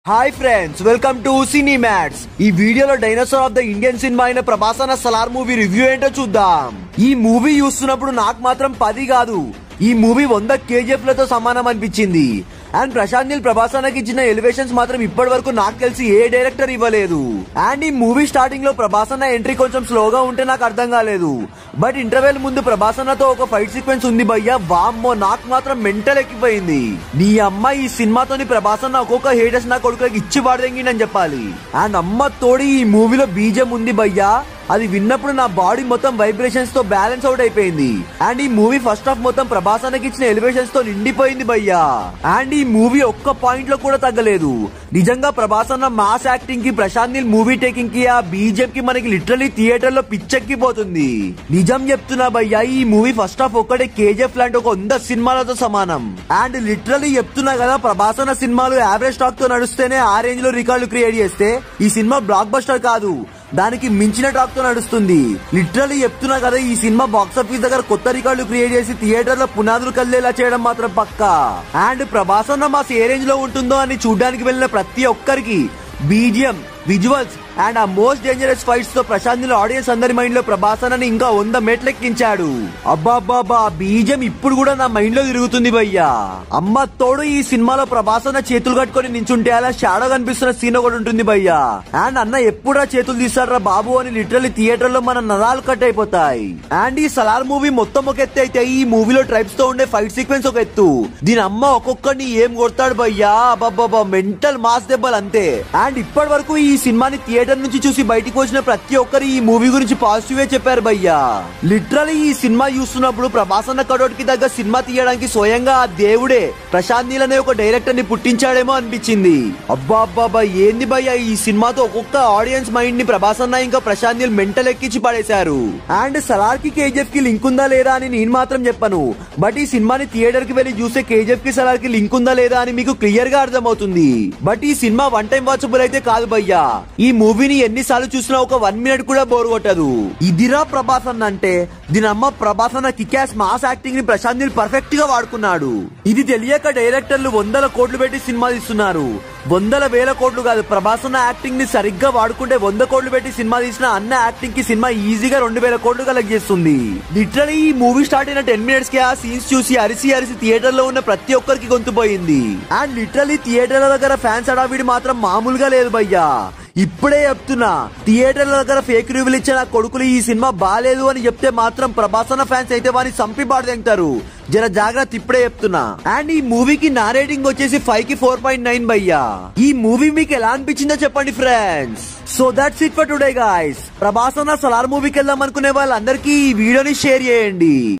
hi friends welcome to cine mats ఈ వీడియోలో dinosaur of the Indian cinema అయిన ప్రభాసన సలార్ మూవీ రివ్యూ ఏంటో చూద్దాం ఈ మూవీ చూస్తున్నప్పుడు నాకు మాత్రం పది కాదు ఈ మూవీ వంద కేజీఎఫ్ లతో సమానం అనిపించింది అండ్ ప్రశాంత్ నీల్ ప్రభాసనకి ఇచ్చిన ఎలివేషన్స్ మాత్రం ఇప్పటి వరకు నాకు తెలిసి ఏ డైరెక్టర్ ఇవ్వలేదు అండ్ ఈ మూవీ స్టార్టింగ్ లో ప్రభాసన ఎంట్రీ కొంచెం స్లోగా ఉంటే నాకు అర్థం కాలేదు బట్ ఇంటర్వెల్ ముందు ప్రభాసనతో ఒక ఫైట్ సీక్వెన్స్ ఉంది భయ్యా వామ్మో నాకు మాత్రం మెంటల్ ఎక్కిపోయింది నీ అమ్మ ఈ సినిమాతోని ప్రభాసన ఒక్కొక్క హేటర్స్ నా కొడుకులకి ఇచ్చి వాడదెంగిండని చెప్పాలి అండ్ అమ్మ తోడి ఈ మూవీలో బీజం ఉంది భయ్యా అది విన్నప్పుడు నా బాడీ మొత్తం వైబ్రేషన్స్ తో బ్యాలెన్స్ అవుట్ అయిపోయింది అండ్ ఈ మూవీ ఫస్ట్ హాఫ్ మొత్తం ప్రభాసనకి ఇచ్చిన ఎలివేషన్స్ తో నిండిపోయింది భయ్యా అండ్ ఈ మూవీ ఒక్క పాయింట్ లో కూడా తగ్గలేదు నిజంగా ప్రభాసన్న మాస్ యాక్టింగ్ కి ప్రశాంత్ నీల్ మూవీ టేకింగ్ కి ఆ బీజేపీ కి మనకి లిటరలీ థియేటర్ లో పిచ్చెక్కిపోతుంది నిజం చెప్తున్నా భయ్యా ఈ మూవీ ఫస్ట్ హాఫ్ ఒక్కటే కేజీఎఫ్ లాంటి ఒక వంద సినిమాలతో సమానం అండ్ లిటరలీ చెప్తున్నా కదా ప్రభాసన సినిమాలు యావరేజ్ స్టాక్ తో నడుస్తేనే ఆ రేంజ్ లో రికార్డులు క్రియేట్ చేస్తే ఈ సినిమా బ్లాక్ బస్టర్ కాదు దానికి మించిన టాక్ తో నడుస్తుంది లిటరలీ చెప్తున్నా కదా ఈ సినిమా బాక్స్ ఆఫీస్ దగ్గర కొత్త రికార్డులు క్రియేట్ చేసి థియేటర్ లో పునాదులు కల్లేలా చేయడం మాత్రం పక్కా అండ్ ప్రభాసన్న మాస్ ఏ రేంజ్ లో ఉంటుందో అని చూడడానికి వెళ్ళిన ప్రతి ఒక్కరికి బీజిఎం విజువల్స్ అండ్ ఆ మోస్ట్ డేంజరస్ ఫైట్స్ తో ప్రశాంత్ నీల్ ఆడియన్స్ అందరి మైండ్ లో ప్రభాసనని ఇంకా వంద మెట్లెక్కించాడు అబ్బాబ్బాబా బీజం ఇప్పుడు కూడా నా మైండ్ లో తిరుగుతుంది భయ్యా అమ్మ తోడు ఈ సినిమాలో ప్రభాసన చేతులు కట్టుకొని నించుంటే అలా షాడో కనిపిస్తున్న సీన్ ఒకటి ఉంటుంది భయ్యా అండ్ అన్న ఎప్పుడా చేతులు తీస్తారా బాబు అని లిటరల్లీ థియేటర్ లో మన నరాలు కట్ అయిపోతాయి అండ్ ఈ సలార్ మూవీ మొత్తం ఒక ఎత్తు అయితే ఈ మూవీలో ట్రైబ్స్ తో ఉండే ఫైట్ సీక్వెన్స్ ఒక ఎత్తు దీని అమ్మ ఒక్కొక్కడిని ఏం కొడతాడు భయ్యా అబ్బాబ్బా మెంటల్ మాస్ దెబ్బలు అంతే అండ్ ఇప్పటి వరకు ఈ సినిమాని థియేటర్ నుంచి చూసి బయటికి వచ్చిన ప్రతి ఒక్కరు ఈ మూవీ గురించి పాజిటివ్ చెప్పారు భయ్యా లిటరలీ ఈ సినిమా చూస్తున్నప్పుడు ప్రభాసన్న కడోట్ కి దగ్గర సినిమా తీయడానికి స్వయంగా ఆ దేవుడే ప్రశాంత్ నీల్ అనే ఒక డైరెక్టర్ ని పుట్టించాడేమో అనిపించింది అబ్బా అబ్బా ఏంది భయ్యా ఈ సినిమాతో ఒక్కొక్క ఆడియన్స్ మైండ్ ని ప్రభాసన్న ఇంకా ప్రశాంత్ నీల్ మెంటల్ ఎక్కించి పడేశారు అండ్ సలార్ కి కేజీఎఫ్ కి లింక్ ఉందా లేదా అని నేను మాత్రం చెప్పను బట్ ఈ సినిమాని థియేటర్ కి వెళ్ళి చూస్తే కేజీఎఫ్ కి సలార్ కి లింక్ ఉందా లేదా అని మీకు క్లియర్ గా అర్థమవుతుంది బట్ ఈ సినిమా వన్ టైం వాచబుల్ అయితే కాదు భయ్యా ఈ మూవీని ఎన్నిసార్లు చూసినా ఒక వన్ మినిట్ కూడా బోర్ కొట్టదు ఇదిరా ప్రభాసన్ అంటే దీని అమ్మ ప్రభాసన్న కికాస్ మాస్ యాక్టింగ్ ని ప్రశాంత్ నీల్ పర్ఫెక్ట్ గా వాడుకున్నాడు ఇది తెలియక డైరెక్టర్లు వందల కోట్లు పెట్టి సినిమా తీస్తున్నారు వందల వేల కోట్లు కాదు ప్రభాసన్న యాక్టింగ్ ని సరిగ్గా వాడుకుంటే వంద కోట్లు పెట్టి సినిమా తీసిన అన్న యాక్టింగ్ కి సినిమా ఈజీగా రెండు వేల కోట్లు కలెక్ట్ చేస్తుంది లిటరలీ ఈ మూవీ స్టార్ట్ అయిన టెన్ మినిట్స్ కి ఆ సీన్స్ చూసి అరిసి అరిసి థియేటర్ లో ఉన్న ప్రతి ఒక్కరికి గొంతుపోయింది అండ్ లిటరలీ థియేటర్ల దగ్గర ఫ్యాన్స్ అడావిడి మాత్రం మామూలుగా లేదు భయ్యా ఇప్పుడే చెప్తున్నా థియేటర్ల దగ్గర ఫేక్ రివ్యూలు ఇచ్చిన కొడుకులు ఈ సినిమా బాగాలేదు అని చెప్తే మాత్రం ప్రభాసన ఫ్యాన్స్ అయితే వాని సంపి బాడదెంగుతారు జర జాగ్రత్త ఇప్పుడే చెప్తున్నా అండ్ ఈ మూవీకి నా రేటింగ్ వచ్చేసి ఫైవ్ కి ఫోర్ పాయింట్ నైన్ భయ్యా ఈ మూవీ మీకు ఎలా అనిపించిందో చెప్పండి friends so that's it for today guys ప్రభాసన సలార్ మూవీకి వెళ్దాం అనుకునే వాళ్ళందరికీ ఈ వీడియోని షేర్ చేయండి